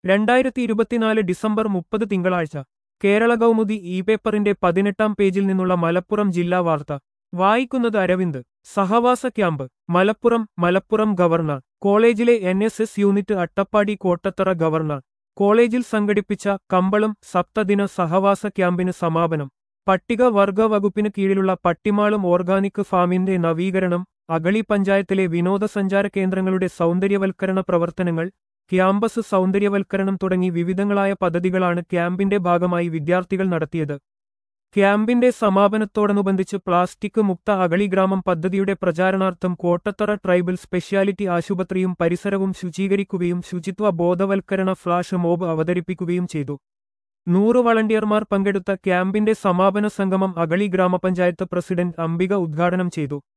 രണ്ടായിരത്തി ഇരുപത്തിനാല് ഡിസംബർ മുപ്പത് തിങ്കളാഴ്ച കേരള കൗമുദി ഇ പേപ്പറിന്റെ പതിനെട്ടാം പേജിൽ നിന്നുള്ള മലപ്പുറം ജില്ലാ വാർത്ത വായിക്കുന്നത് അരവിന്ദ് സഹവാസ ക്യാമ്പ് മലപ്പുറം മലപ്പുറം ഗവർണർ കോളേജിലെ N S S unit Attappadi Kottathara government കോളേജിൽ സംഘടിപ്പിച്ച കമ്പളം സപ്തദിന സഹവാസ ക്യാമ്പിന് സമാപനം പട്ടിക വർഗ വകുപ്പിന് കീഴിലുള്ള പട്ടിമാളും ഓർഗാനിക് ഫാമിന്റെ നവീകരണം അഗളി പഞ്ചായത്തിലെ വിനോദസഞ്ചാര കേന്ദ്രങ്ങളുടെ സൗന്ദര്യവൽക്കരണ പ്രവർത്തനങ്ങൾ ക്യാമ്പസ് സൗന്ദര്യവൽക്കരണം തുടങ്ങി വിവിധങ്ങളായ പദ്ധതികളാണ് ക്യാമ്പിന്റെ ഭാഗമായി വിദ്യാർത്ഥികൾ നടത്തിയത് ക്യാമ്പിന്റെ സമാപനത്തോടനുബന്ധിച്ച് പ്ലാസ്റ്റിക് മുക്ത അഗളി ഗ്രാമം പദ്ധതിയുടെ പ്രചാരണാർത്ഥം കോട്ടത്തറ ട്രൈബൽ സ്പെഷ്യാലിറ്റി ആശുപത്രിയും പരിസരവും ശുചീകരിക്കുകയും ശുചിത്വ ബോധവൽക്കരണ ഫ്ലാഷ് മോബ് അവതരിപ്പിക്കുകയും ചെയ്തു നൂറ് വളണ്ടിയർമാർ പങ്കെടുത്ത ക്യാമ്പിന്റെ സമാപന സംഗമം അഗളി ഗ്രാമപഞ്ചായത്ത് പ്രസിഡന്റ് അംബിക ഉദ്ഘാടനം ചെയ്തു